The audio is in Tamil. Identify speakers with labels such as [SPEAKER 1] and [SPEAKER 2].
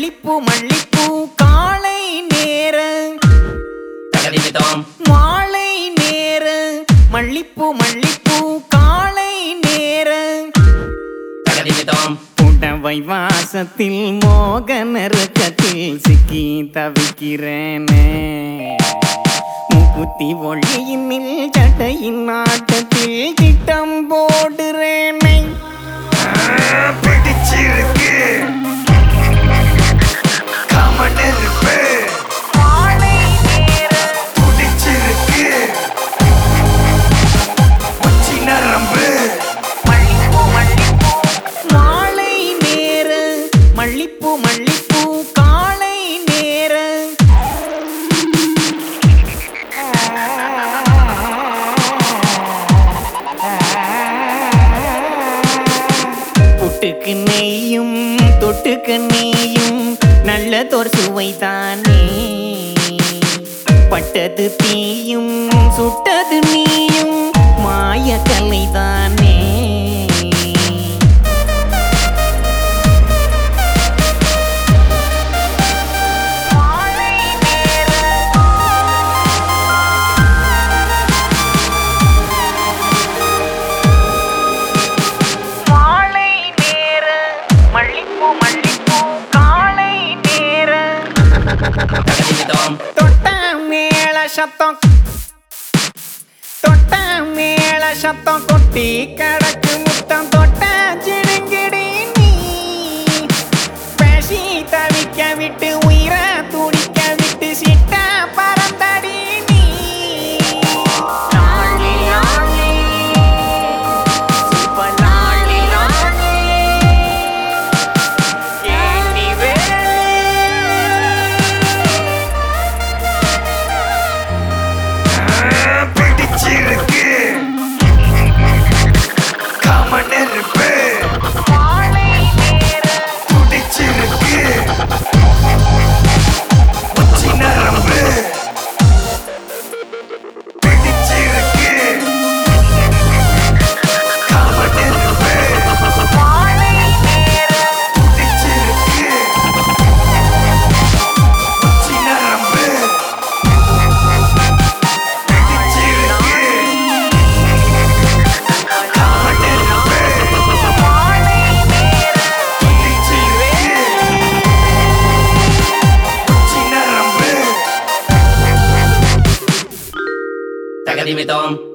[SPEAKER 1] மல்லிப்பூ மல்லிப்பூ காலை நேர
[SPEAKER 2] தகதிமிதோம்
[SPEAKER 1] மாலை நேர மல்லிப்பூ மல்லிப்பூ காலை நேர
[SPEAKER 2] தகதிமிதோம்
[SPEAKER 1] புடவை வாசத்தில் மோக நெருக்கத்தில் சிக்கி தவிக்கிறேனே முக்குத்தி ஒளியினில் சட்டையின் நாட்டத்தில் திட்டம் போடுறேனே
[SPEAKER 3] பிடிச்சிருக்கு கமனெருப்பு
[SPEAKER 1] மாலை நேர
[SPEAKER 3] பிடிச்சிருக்கு உச்சி நரம்பு
[SPEAKER 1] மல்லிப்பூ மல்லிப்பூ மாலை நேர மல்லிப்பூ மல்லிப்பூ காலை நேர புட்டுக்கு நெய்யும் தொட்டுக்கு நீயும் நல்லதொரு சுவைதானே பட்டது தீயும் சுட்டது நீயும் மாய கலைதானே மாலை நேர மல்லிப்பூ மல்லிப்பூ காலை நேர
[SPEAKER 2] தகதிமிதோம்
[SPEAKER 1] தொட்ட மேள சத்தம் தொட்ட மேள சத்தம் கொட்டி கடக்கு முத்தம் தொட்ட சிடுங்கிடி நீ பேசி தவிக்க விட்டு உயிர துடிக்க விட்டு சிட்ட பறந்தடி நீ லாலி லாலி சூப்பர் லாலி லாலி ஏண்டி வேலி
[SPEAKER 3] பிடிச்சிருக்கு கமனெருப்பு பிடிச்சிருக்கு உச்சி நரம்பு பிடிச்சிருக்கு கமனெருப்பு பிடிச்சிருக்கு உச்சி நரம்பு பிடிச்சிருக்கு கமனெருப்பு பிடிச்சிருக்கு உச்சி நரம்பு
[SPEAKER 2] தகதிமிதோம்